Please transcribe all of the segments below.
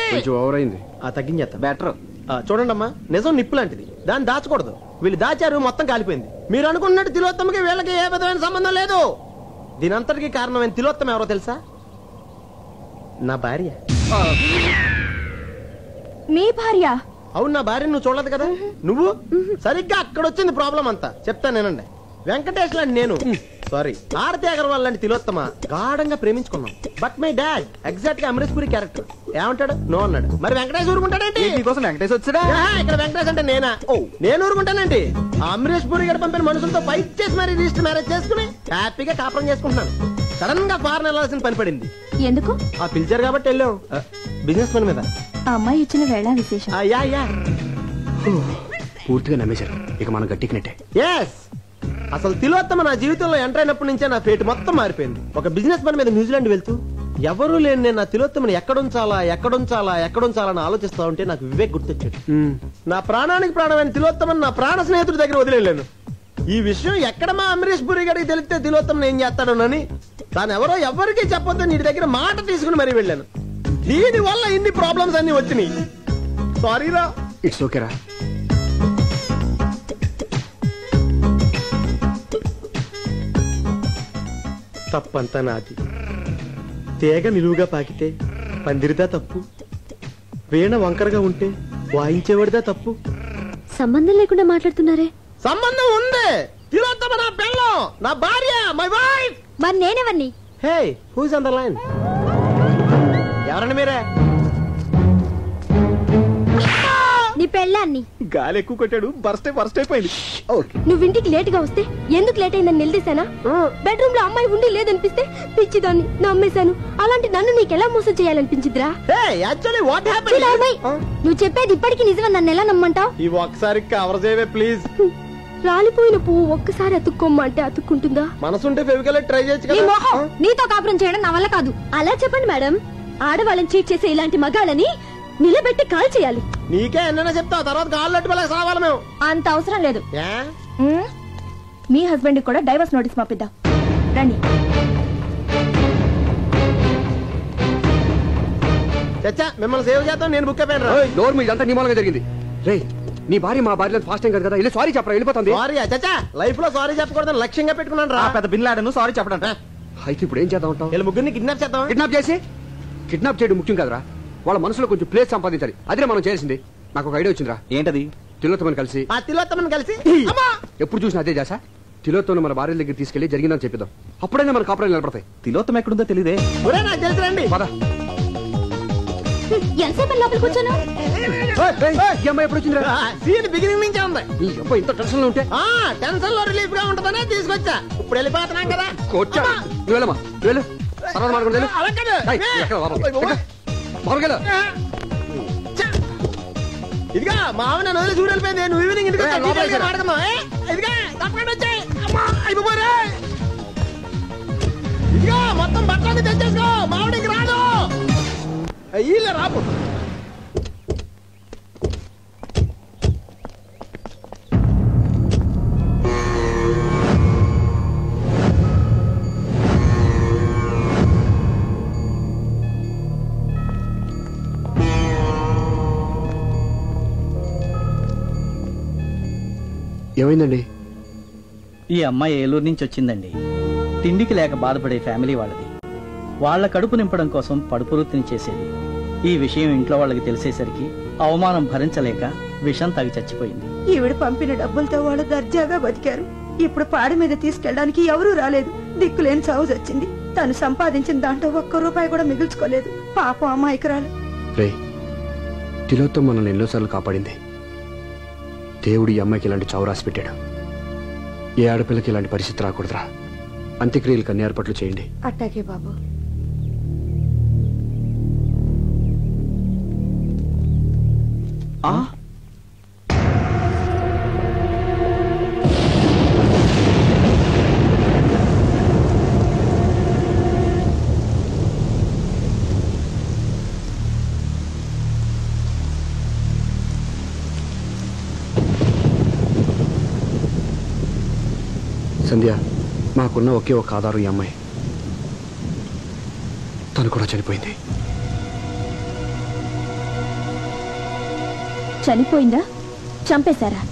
కొంచెం ఓవర్ అయింది ఆ తగ్గించేస్తా బెటర్ చూడండి అమ్మా నిజం నిప్పు లాంటిది దాన్ని దాచకూడదు వీళ్ళు దాచారు మొత్తం కాలిపోయింది మీరు అనుకున్నట్టు తిలోత్తమకి వీళ్ళకి ఏ విధమైన సంబంధం లేదు దీనంతటికి కారణమైన తిలోత్తమ ఎవరో తెలుసా నా భార్య మీ భార్య అవును నా భార్య నువ్వు చూడలేదు కదా నువ్వు సరిగ్గా అక్కడ వచ్చింది ప్రాబ్లం అంతా చెప్తా నేనండి వెంకటేష్ లాంటి నేను సారీ ఆరతి అగర్వాల్ లాంటి తిలోత్తమ గాఢంగా ప్రేమించుకున్నాం బట్ మై డాడ్ ఎగ్జాక్ట్ గా అమరీష్ పురి క్యారెక్టర్ ఏమంటాడు నో అన్నాడు మరి వెంకటేష్ ఊరుకుంటాడేంటి నీకోసం వెంకటేష్ వచ్చాడా ఆహా, ఇక్కడ వెంకటేష్ అంటే నేనా ఓ నేను ఊరుకుంటానండి ఆ అమరీష్ పురి గారు పంపిన మనుషులతో ఫైట్ చేసి మరి రిజిస్టర్ మ్యారేజ్ చేసుకుని హ్యాపీగా కాపురం చేసుకుంటున్నాను సడన్ గా ఫారెన్ వెళ్ళాల్సిన పని పడింది ఎందుకు ఆ పిలిచారు కాబట్టి వెళ్ళాం బిజినెస్ పని మీద ఆ అమ్మాయి ఇచ్చిన వేళ విశేషం ఆ, యా యా పూర్తిగా నమ్మేశారు ఇక మనం గట్టికినట్టే ఎస్ అసలు తిలోత్తమ నా జీవితంలో ఎంటర్ అయినప్పటి నుంచే నా ఫేట్ మొత్తం మారిపోయింది ఒక బిజినెస్ పని మీద న్యూజిలాండ్ వెళ్తూ ఎవరూ లేని నేను నా తిలోత్తమని ఎక్కడుంచాలా ఎక్కడుంచాలా ఎక్కడుంచాలా అని ఆలోచిస్తా ఉంటే నాకు వివేక్ గుర్తొచ్చాడు నా ప్రాణానికి ప్రాణమైన తిలోత్తమని నా ప్రాణ స్నేహితుడి దగ్గర వదిలేను ఈ విషయం ఎక్కడ మా అమరీష్ పురి గారికి తెలిస్తే తిలోత్తమని ఏం చేస్తాడోనని తాను ఎవరో ఎవరికీ చెప్పొద్దు నీ దగ్గర మాట తీసుకుని మరీ వెళ్ళాను దీని వల్ల ఇన్ని ప్రాబ్లమ్స్ అన్ని వచ్చినాయి సారీరా ఇట్స్ ఓకేరా తప్పంతా నాది తేగ నిలువుగా పాకితే పందిరిదా తప్పు వీణ వంకరగా ఉంటే వాయించేవాడిదా తప్పు సంబంధం లేకుండా మాట్లాడుతున్నారే సంబంధం ఉంది తిలోత్తమ నా పెళ్ళం నా భార్య మై వైఫ్ మరి నేనెవరిని hey who's on the line ఎవరండి మీరే నీ పెళ్ళాన్ని గాలి ఎక్కువ కొట్టాడు బర్స్ట్ బర్స్ట్ అయిపోయింది ఓకే నువ్వు ఇంటికి లేట్ గా వస్తే ఎందుకు లేట్ అయిందని నిలదీశానా బెడ్రూమ్ లో అమ్మాయి ఉండి లేదనిపిస్తే పిచ్చిదాన్ని నమ్మేశాను అలాంటి నన్ను నీకెలా మోసం చేయాలనిపించిద్రా హే యాక్చువల్లీ వాట్ చిల్ అమ్మాయి. హ్యాపెన్ నువ్వు చెప్పేది ఇప్పటికి నిజమని నన్ను ఎలా నమ్మంటావు ఈ ఒక్కసారి కవర్ చేయవే ప్లీజ్ రాలిపోయిన పువ్వు ఒక్కసారి అతుక్కోమ్మంటే అతుక్కుంటుందా మనసుంటే ఫెవికల్ ట్రై చేయొచ్చు నీ కదా మొహం నీతో కాపురం చేయడం నా వల్ల కాదు అలా చెప్పండి మేడం ఆడవాళ్ళని చీట్ చేసే ఇలాంటి మగాళ్ళని నిలబెట్టి కాల్ చేయాలి నీకే ఎన్నైనా చెప్తావు తర్వాత కాళ్ళు అట్టు వెళ్ళక సావాలి మేము అంత అవసరం లేదు ఏ? ఉమ్, మీ హస్బెండ్ కూడా డైవర్స్ నోటీస్ పంపిద్దాం రండి చచ్చా మిమ్మల్ని సేవ్ చేద్దాం నేను బుక్ అయిపోయాను రా డోర్ మీద అంతా నీ మూలంగా జరిగింది రే నీ భార్య మా భార్య ఫాస్ట్ టైం కదా వెళ్ళి సారీ చెప్పరా వెళ్ళిపోతుంది సారీ చచ్చా లైఫ్ లో సారీ చెప్పకూడదని లక్ష్యంగా పెట్టుకున్నాను రా పెద్ద బిల్లాడను సారీ చెప్పడం అయితే ఇప్పుడు ఏం చేద్దాం అంటావు వీళ్ళ ముగ్గురిని కిడ్నాప్ చేద్దాం కిడ్నాప్ చేసి కిడ్నాప్ చేయడం ముఖ్యం కదరా వాళ్ళ మనసులో కొంచెం ప్లేస్ సంపాదించాలి అదే మనం చేసింది నాకు ఒక ఐడియా వచ్చిందిరా ఏంటది తిలోత్తమని కలిసి ఆ తిలోత్తమని కలిసి అమ్మా! ఎప్పుడు చూసినా అదే చేసా తిలోత్తమని మన భార్య దగ్గర తీసుకెళ్లి జరిగిందని చెప్పిద్దాం అప్పుడైనా మన కాపురాలు నిలబడతాయి తిలోత్తం ఎక్కడుందో తెలియదే ఒరే నాకు తెలుసు రండి పద ఎంతసేపు లోపల కూర్చోను ఈ అమ్మాయి ఎప్పుడు వచ్చిందిరా సీన్ బిగినింగ్ నుంచే ఉంది ఈ అబ్బాయి ఇంత టెన్షన్ లో ఉంటే ఆ టెన్షన్ లో రిలీఫ్ గా ఉంటదనే తీసుకొచ్చా ఇప్పుడు వెళ్ళిపోతున్నాం కదా కొట్టా అమ్మా! నువ్వు వెళ్ళమ్మా నువ్వు వెళ్ళు తర్వాత మాట్లాడుకుంటూ వెళ్ళు. అలా కాదు. ఏయ్, ఏ! ఎక్కడ వారం? అయ్య బాబోయ్. ఎక్కడ? వారం వెళ్ళు. చ్చ! ఇదిగా మా ఆవిడ నన్ను వదిలి చూడు వెళ్ళిపోయింది నువ్వు ఈవినింగ్ ఇంటికి ఏ, వచ్చి లోపలికి డీటెయిల్గా రా. మాట్లాడదాం ఏ? ఇదిగా తప్పకుండా వచ్చాయి అమ్మా అయిపోరే ఇదిగా మొత్తం బట్టలన్నీ తెచ్చేసుకో మావిడికి రాదు వీళ్ళే రాపు ఏమైందండి ఈ అమ్మాయి ఏలూరు నుంచి వచ్చిందండి తిండికి లేక బాధపడే ఫ్యామిలీ వాళ్ళది వాళ్ళ కడుపు నింపడం కోసం పడుపు వృత్తిని చేసేది ఈ విషయం ఇంట్లో వాళ్ళకి తెలిసేసరికి అవమానం భరించలేక విషం తాగి చచ్చిపోయింది ఈవిడ పంపిన డబ్బులతో వాళ్ళు దర్జాగా బతికారు ఇప్పుడు పాడి మీద తీసుకెళ్ళడానికి ఎవరూ రాలేదు దిక్కులేని చావు వచ్చింది తను సంపాదించిన దాంట్లో ఒక్క రూపాయి కూడా మిగుల్చుకోలేదు పాపం అమాయకురాలు రే తిలోత్తం మనల్ని ఎన్నోసార్లు కాపాడింది దేవుడు ఈ అమ్మాయికి ఇలాంటి చావు రాసి పెట్టాడు ఏ ఆడపిల్లకి ఇలాంటి పరిస్థితి రాకూడదురా అంత్యక్రియలకు అన్ని ఏర్పాట్లు చేయండి అట్టాకే బాబు ఆ సంధ్య మాకున్న ఒకే ఒక ఆధారం ఈ అమ్మాయి తను కూడా చనిపోయింది చనిపోయిందా చంపేశారా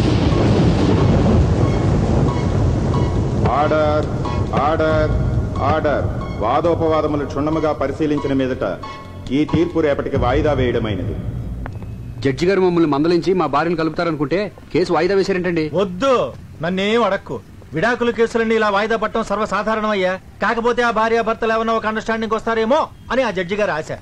ఆర్డర్ ఆర్డర్ ఆర్డర్ వాదోపవాదములు క్షుణ్ణముగా పరిశీలించిన మీదట ఈ తీర్పు రేపటికి వాయిదా వేయడమైనది జడ్జి గారు మమ్మల్ని మందలించి మా భార్యను కలుపుతారనుకుంటే కేసు వాయిదా వేశారేంటండి వద్దు నన్నేం అడక్కు విడాకుల కేసులన్నీ ఇలా వాయిదా పట్టడం సర్వసాధారణమయ్యా కాకపోతే ఆ భార్య భర్తలు ఏమన్నా ఒక అండర్స్టాండింగ్ వస్తారేమో అని ఆ జడ్జి గారి ఆశ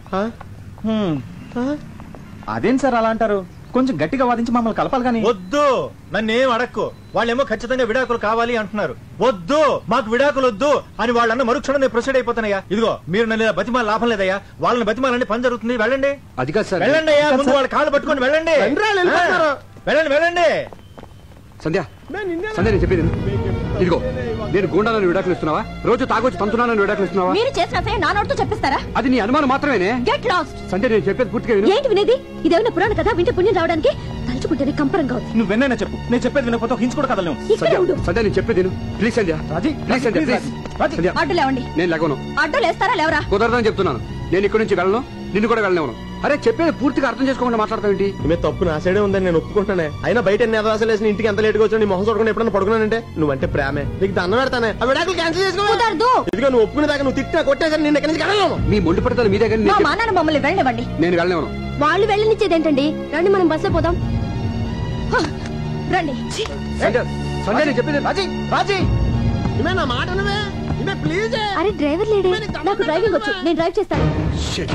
అదేం సార్ అలా అంటారు కొంచెం గట్టిగా వాదించి మమ్మల్ని కలపాలి కానీ వద్దు నన్నేం అడక్కు వాళ్ళేమో ఖచ్చితంగా విడాకులు కావాలి అంటున్నారు వద్దు మాకు విడాకులు వద్దు అని వాళ్ళన్న మరుక్షణం నేను ప్రొసీడ్ అయిపోతానయ్యా ఇదిగో మీరు నన్ను ఇలా బతిమాల లాభం లేదయ్యా వాళ్ళని బతిమాలంటే పని జరుగుతుంది వెళ్ళండి అది కాదు సార్ వెళ్ళండి అయ్యా ముందు వాళ్ళ కాళ్ళు పట్టుకొని వెళ్ళండి రండ్రా, వెళ్ళిపోతున్నారు. ఆ, వెళ్ళండి వెళ్ళండి సంధ్య సంధ్య నేను చెప్పేది విను. ఇదిగో నేను గూండాలను విడాకులు ఇస్తున్నావా రోజు తాగొచ్చి తంతున్నానని విడాకులు ఇస్తున్నావా మీరు చేసిన అసలు నా నోటితో చెప్పిస్తారా అది నీ అనుమానం మాత్రమేనే గెట్ లాస్ట్ సంధ్య నేను చెప్పేది పూర్తిగా విను ఏంటి వినేది ఇదేమైనా పురాణ కథ వింటే పుణ్యం రావడానికి తలుచుకుంటేనే కంపరంగా ఉంది నువ్వు విన్నైనా చెప్పు నేను చెప్పేది వినకపోతే ఒక హించు కూడా కదలేము ఇక్కడే సంధ్య ఉండు సంధ్య నేను చెప్పేది విను please Sandhya Raji, please Sandhya Raji, please Raji. Sandhya అడ్డు లేవండి నేను లేకను అడ్డు లేస్తారా లేవరా కుదరదని చెప్తున్నాను నేను ఇక్కడి నుంచి వెళ్ళను నిన్ను కూడా వెళ్ళనివ్వను అరే చెప్పేది పూర్తిగా అర్థం చేసుకోకుండా మాట్లాడతావేంటి ఈమె తప్పు నా సైడే ఉందని నేను ఒప్పుకుంటానే అయినా బయట ఎన్ని అదవాసాలు వేసిన ఇంటికి ఎంత లేట్గా వచ్చి నీ మొహం చూడకుండా ఎప్పుడన్నా పడుకున్నానంటే నువ్వంటే ప్రేమే నీకు దండం పెడతానే ఆ విడాకులు క్యాన్సిల్ చేసుకో కుదరదు ఇదిగో నువ్వు ఒప్పుకునే దాకా నువ్వు తిట్టినా కొట్టినా సరే నేను ఎక్కడి నుంచి కదలను మీ మొండి పడతాను మీదే కానీ మా నేను మా నాన్న మమ్మల్ని వెళ్ళనివ్వండి చెప్- నేను వెళ్ళనివ్వను వాళ్ళు వెళ్ళనిచ్చేదేంటండి రండి మనం బస్సులో పోదాం హ, రండి సంధ్య సంధ్య నేను చెప్పేది రాజీ రాజీ ఈమె నా మాట అనవే ఈమె ప్లీజ్ అరే డ్రైవర్ లేడే నాకు డ్రైవింగ్ వచ్చు నేను డ్రైవ్ చేస్తాను Shit.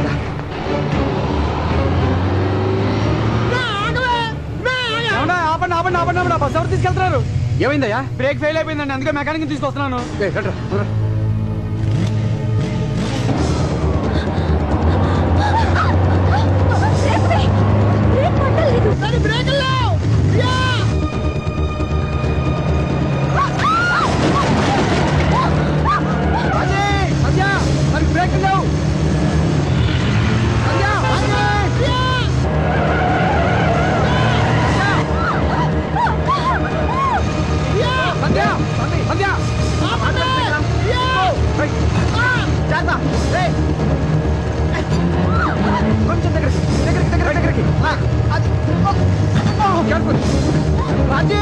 ఆపండి ఆపండి ఆపండి ఆపండి బస్ ఎవరు తీసుకెళ్తున్నారు ఏమైందయ్యా బ్రేక్ ఫెయిల్ అయిపోయిందండి అందుకే మెకానిక్ తీసుకొస్తున్నాను ఏయ్, రండ్రా, రండ్రా. బ్రేక్ వేయ్. బ్రేక్ పట్టలేదు. సంధ్య మరి బ్రేక్ లేవు సంధ్య సంధ్య కొంచెం దగ్గరికి దగ్గరికి దగ్గర దగ్గరికి అది careful. రాజీ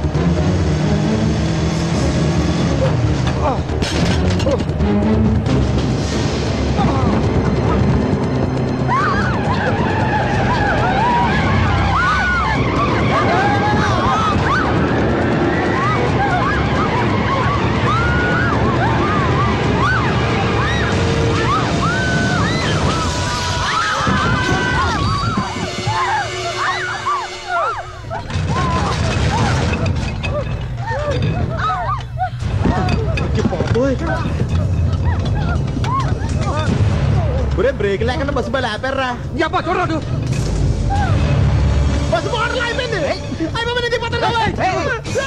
ఒరే బ్రేక్ లేకుండా బస్సు బయలు ఆపారా యబ్బా, చూడరాదు బస్సు మోటార్లు అయిపోయింది అయిపోయింది నేను దిగిపోతాను.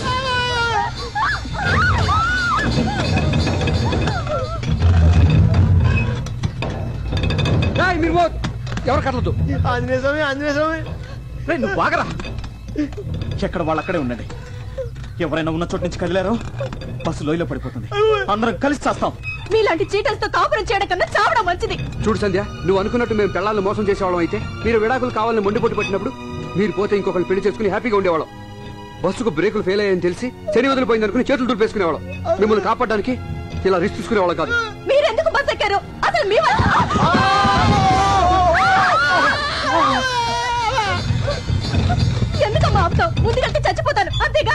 ఏయ్, మీరు పో- ఎవరు కట్టలదు ఆంజనేయ స్వామి ఆంజనేయ స్వామి రేయ్, నువ్వు బాగరా ఎక్కడ వాళ్ళు అక్కడే ఉండండి ఎవరైనా ఉన్న చోటు నుంచి కదిలారో బస్సు లోయలో పడిపోతుంది అందరం కలిసి చేస్తాం మీలాంటి చీటలతో కాపురం చేయడం కన్నా చావడం మంచిది చూడు సంధ్య నువ్వు అనుకున్నట్టు మేము పిల్లల్ని మోసం చేసేవాళ్ళం అయితే మీరు విడాకులు కావాలని మొండిపోటు పట్టినప్పుడు మీరు పోతే ఇంకొకరు పెళ్లి చేసుకుని హ్యాపీగా ఉండేవాళ్ళం బస్సుకు బ్రేకులు ఫెయిల్ అయ్యాయని తెలిసి శని వదిలిపోయింది అనుకుని చేతులు దులిపేసుకునేవాళ్ళం మిమ్మల్ని కాపాడడానికి ఇలా రిస్క్ తీసుకునేవాళ్ళం కాదు మీరెందుకు బస్ ఎక్కారు అసలు మీ వల్ల ఎందుకమ్మా ఆపుతావు ముందుకంటే చచ్చిపోతాను అంతేగా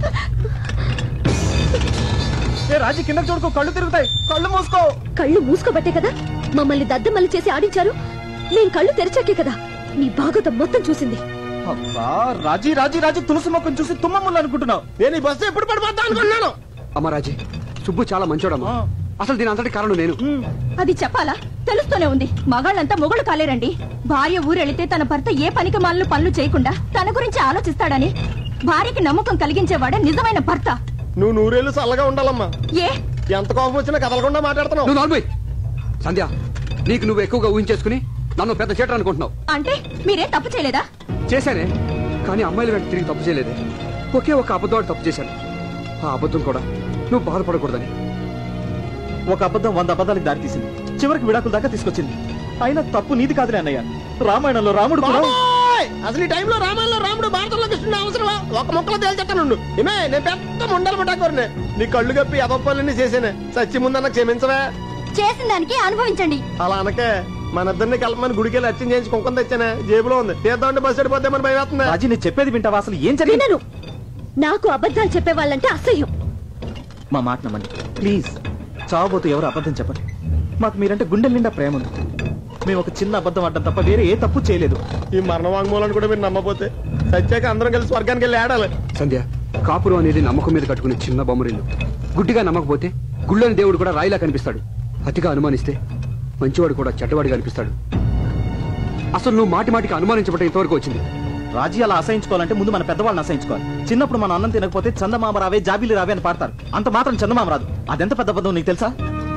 ఏ రాజీ కింద చూడుకో కళ్ళు తిరుగుతాయి కళ్ళు మూసుకో కళ్ళు మూసుకోబట్టే కదా మమ్మల్ని దద్దమల్లి చేసి ఆడించారు నేను కళ్ళు తెరిచాకే కదా మీ భాగవతం మొత్తం చూసింది అబ్బా రాజీ రాజీ రాజీ తులసి మొక్కను చూసి తుమ్మములు అనుకుంటున్నావు నేను ఈ బస్సు ఎప్పుడు పడిపోతా అనుకున్నాను అమ్మరాజీ సుబ్బు చాలా మంచోడమ్మా అసలు దీని అంతటి కారణం నేను అది చెప్పాలా తెలుస్తూనే ఉంది మగాళ్ళంతా మొగుడు కాలేరండి భార్య ఊరెళితే తన భర్త ఏ పనికి మాలను పనులు చేయకుండా తన గురించి ఆలోచిస్తాడని భార్యకి నమ్మకం కలిగించేవాడే నిజమైన భర్త నువ్వు నూరేళ్ళు చల్లగా ఉండాలమ్మా ఏ ఎంత కోపం వచ్చినా కదలకుండా మాట్లాడుతున్నావు నువ్వు నార్మల్ సంధ్య నీకు నువ్వు ఎక్కువగా ఊహించేసుకుని నన్ను పెద్ద చేటర్ అనుకుంటున్నావు అంటే మీరేం తప్పు చేయలేదా చేశానే కానీ అమ్మాయిల వెంట తిరిగి తప్పు చేయలేదే ఒకే ఒక అబద్ధం తప్పు చేశాను ఆ అబద్ధం కూడా నువ్వు బాధపడకూడదని ఒక అబద్ధం వంద అబద్ధాలకు దారితీసింది చివరికి విడాకుల దాకా తీసుకొచ్చింది అయినా తప్పు నీది కాదులే అన్నయ్య రామాయణంలో రాముడు కూడా బాబోయ్! ఏయ్, అసలు ఈ టైంలో రామాయణంలో రాముడు భారతంలో కృష్ణుడు అవసరమా ఒక మొక్కలో తేల్చెత్తాను ఏమే నేను పెద్ద ముండలు పట్టాకోరనే నీ కళ్ళు కప్పి అదొప్పలన్నీ చేసానే సచ్చి ముందన్న క్షమించవే చేసిన దానికి అనుభవించండి అలా అనకే మన ఇద్దరిని కలపమని గుడికి వెళ్ళి అర్చన చేయించి కుంకం తెచ్చానే జేబులో ఉంది తీద్దామంటే బస్సు వెళ్ళిపోతే మన భయం వేస్తుంది రాజీ నేను చెప్పేది వింటావా అసలు ఏం జరిగింది వినను నాకు అబద్ధాలు చెప్పే వాళ్ళంటే అసహ్యం మా మాట నమ్మండి ప్లీజ్ చావబోతూ ఎవరు అబద్ధం చెప్పండి మాకు మీరంటే గుండె నిండా ప్రేమ ఉంది మేము ఒక చిన్న అబద్ధం ఆడడం తప్ప వేరే ఏ తప్పు చేయలేదు ఈ మరణ వాంగ్మూలాన్ని కూడా మీరు నమ్మపోతే సత్యాక అందరం కలిసి స్వర్గానికి వెళ్ళి ఆడాలి సంధ్య కాపురం అనేది నమ్మకం మీద కట్టుకునే చిన్న బొమ్మరిల్లు గుడ్డిగా నమ్మకపోతే గుళ్ళని దేవుడు కూడా రాయిలా కనిపిస్తాడు అతిగా అనుమానిస్తే మంచివాడు కూడా చెడ్డవాడిగా అనిపిస్తాడు అసలు నువ్వు మాటి మాటికి అనుమానించబట్ట ఇంతవరకు వచ్చింది రాజీ అలా అసహించుకోవాలంటే ముందు మన పెద్దవాళ్ళని అసహించుకోవాలి చిన్నప్పుడు మన అన్నం తినకపోతే చందమామ రావే జాబీలు రావే అని పాడతారు అంత మాత్రం చందమామ రాదు అదెంత పెద్ద అబద్ధం నీకు తెలుసా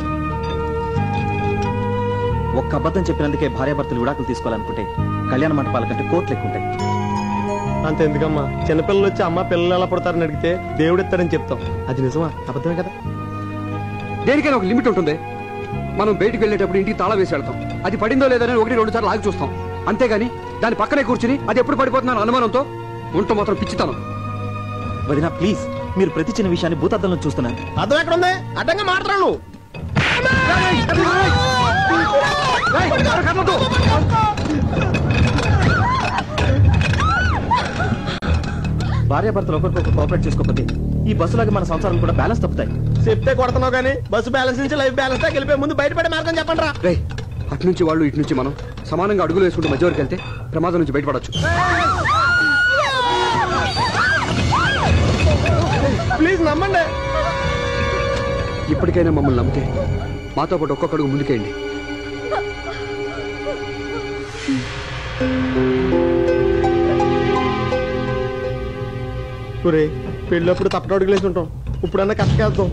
ఒక్క అబద్ధం చెప్పినందుకే భార్యాభర్తలు విడాకులు తీసుకోవాలనుకుంటే కళ్యాణ మంటపాల కంటే కోట్లు ఎక్కువ ఉంటాయి అంత ఎందుకమ్మా చిన్నపిల్లలు వచ్చి అమ్మ పిల్లలు ఎలా పడతారని అడిగితే దేవుడు ఇస్తారని చెప్తాం అది నిజమా అబద్ధమే కదా దేనికైనా ఒక లిమిట్ ఉంటుంది మనం బయటికి వెళ్ళేటప్పుడు ఇంటికి తాళం వేసి వెళ్తాం అది పడిందో లేదని ఒకటి రెండు సార్లు ఆగి చూస్తాం అంతేగాని దాని పక్కనే కూర్చుని అది ఎప్పుడు పడిపోతున్నాను అనుమానంతో ఉంటూ మాత్రం పిచ్చితాను వదినా ప్లీజ్ మీరు ప్రతి చిన్న విషయాన్ని భూతద్దంలో చూస్తున్నారు అర్థం ఎక్కడ ఉంది అడ్డంగా మాట్లాడు నువ్వు భార్యాభర్తలు ఒకరికొకరు కోఆపరేట్ చేసుకోకపోతే ఈ బస్సులాగా మన సంసారం కూడా బ్యాలెన్స్ తప్పుతాయి చెప్తే కొడుతున్నావు కానీ బస్సు బ్యాలెన్స్ నుంచి లైఫ్ బ్యాలెన్స్ దాకా వెళ్ళిపోయి ముందు బయటపడే మార్గం చెప్పండి రా రే అటు నుంచి వాళ్ళు ఇటు నుంచి మనం సమానంగా అడుగులు వేసుకుంటూ మధ్య వరకు వెళ్తే ప్రమాదం నుంచి బయటపడచ్చు ప్లీజ్ నమ్మండి ఇప్పటికైనా మమ్మల్ని నమ్మితే మాతో పాటు ఒక్కొక్క అడుగు ముందుకేయండి ఒరే పెళ్ళప్పుడు తప్పట అడుగులేసి ఉంటాం ఇప్పుడన్నా కష్టకేద్దాం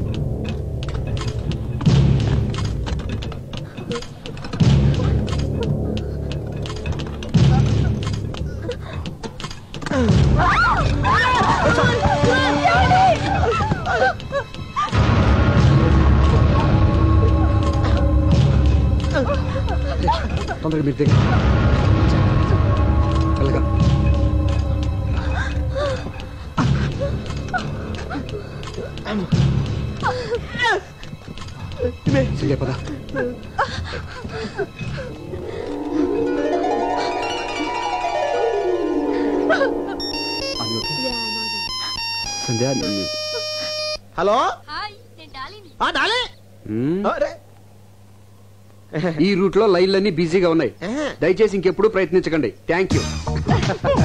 తొందరగా మీరు దగ్గర వెళ్ళగా సంధ్య పద సంధ్య నీ- హలో ఆ, డాలీ మ్మ్. అరే. ఈ రూట్ లో లైన్లన్నీ బిజీగా ఉన్నాయి ఆహా. దయచేసి ఇంకెప్పుడు ప్రయత్నించకండి థ్యాంక్ యూ